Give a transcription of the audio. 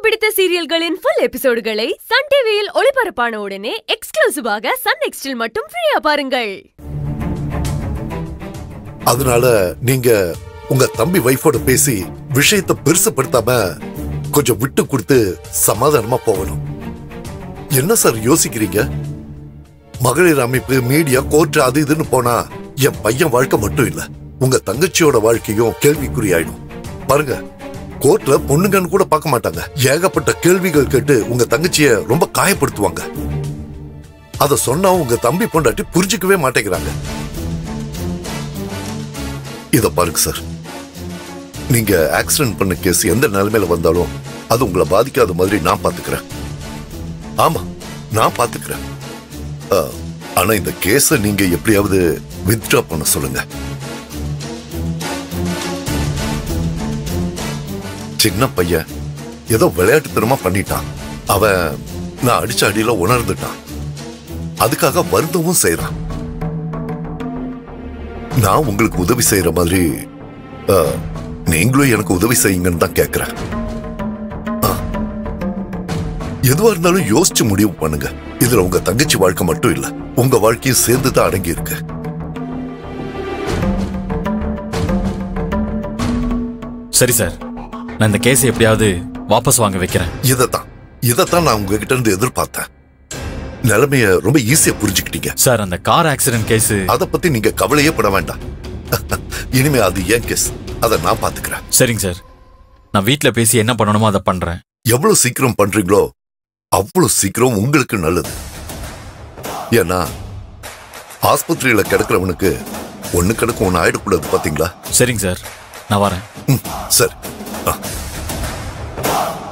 பிடித்த சீரியல்களின் full எபிசோடுகளை Sun டிவியில் ஒளிபரப்பான உடனே எக்ஸ்க்ளூசிவாக சன் நெக்ஸ்டில் மட்டும் ஃப்ரீயா பாருங்கள் அதனால நீங்க உங்க தம்பி வைஃபோட பேசி விஷயத்தை பெருசுப்படுத்தாம கொஞ்சம் விட்டு கொடுத்து சமாதானமா போகணும் என்ன சார் யோசிக்கிறீங்க மகளிர் அமைப்பு மீடியா கோர்ட் அது இதுன்னு போனா என் பையன் வாழ்க்கை மட்டும் இல்ல உங்க தங்கச்சியோட வாழ்க்கையும் கேள்விக்குறியாயிடும் பாருங்க கோர்ட்ல பொண்ணுங்கன்னு கூட பார்க்க மாட்டாங்க ஏகப்பட்ட கேள்விகள் கேட்டு உங்க தங்கச்சிய ரொம்ப காயப்படுத்துவாங்க அத சொன்னா உங்க தம்பி பொண்டாட்டி புரிஞ்சுக்கவே மாட்டேங்கிறாங்க இத பாருங்க சார் நீங்க ஆக்சிடென்ட் பண்ண கேஸ் எந்த நிலைமையில வந்தாலும் அது உங்களை பாதிக்காத மாதிரி நான் பாத்துக்கிறேன் ஆமா நான் பாத்துக்கிறேன் ஆ, ஆனா இந்த கேஸ நீங்க எப்படியாவது வித்ட்ரா பண்ண சொல்லுங்க சின்ன பையன் ஏதோ விளையாட்டுத்தனமா பண்ணிட்டான் அவன் நான் அடிச்ச அடியில உணர்ந்துட்டான் அதுக்காக வருந்தவும் செய்யறான் நான் உங்களுக்கு உதவி செய்யற மாதிரி ஆ, நீங்களும் எனக்கு உதவி செய்யுங்கன்னு தான் கேக்குறேன் ஆ. எதுவா இருந்தாலும் யோசிச்சு முடிவு பண்ணுங்க இதுல உங்க தங்கச்சி வாழ்க்கை மட்டும் இல்ல உங்க வாழ்க்கையும் சேர்ந்து தான் அடங்கி இருக்கு சரி சார் நான் இந்த கேஸை எப்படியாவது வாபஸ் வாங்க வைக்கிறேன் இதத்தான் இதத்தான் நான் உங்ககிட்ட இருந்து எதிர்பார்த்தேன் நிலைமைய ரொம்ப ஈஸியா புரிஞ்சுக்கிட்டீங்க சார் அந்த கார் ஆக்சிடென்ட் கேஸ் அத பத்தி நீங்க கவலையே பட வேண்டாம் இனிமே அது ஏன் கேஸ் அதை நான் பாத்துக்கிறேன் சரிங்க சார் நான் வீட்ல பேசி என்ன பண்ணணுமோ அதை பண்றேன் எவ்வளவு சீக்கிரம் பண்றீங்களோ அவ்வளவு சீக்கிரம் உங்களுக்கு நல்லது ஏன்னா ஆஸ்பத்திரியில கிடக்கிறவனுக்கு ஒண்ணு கிடக்கும் ஒண்ணு ஆயிடக்கூடாது பாத்தீங்களா சரிங்க சார் நான் வரேன் ம், சரி ஆ.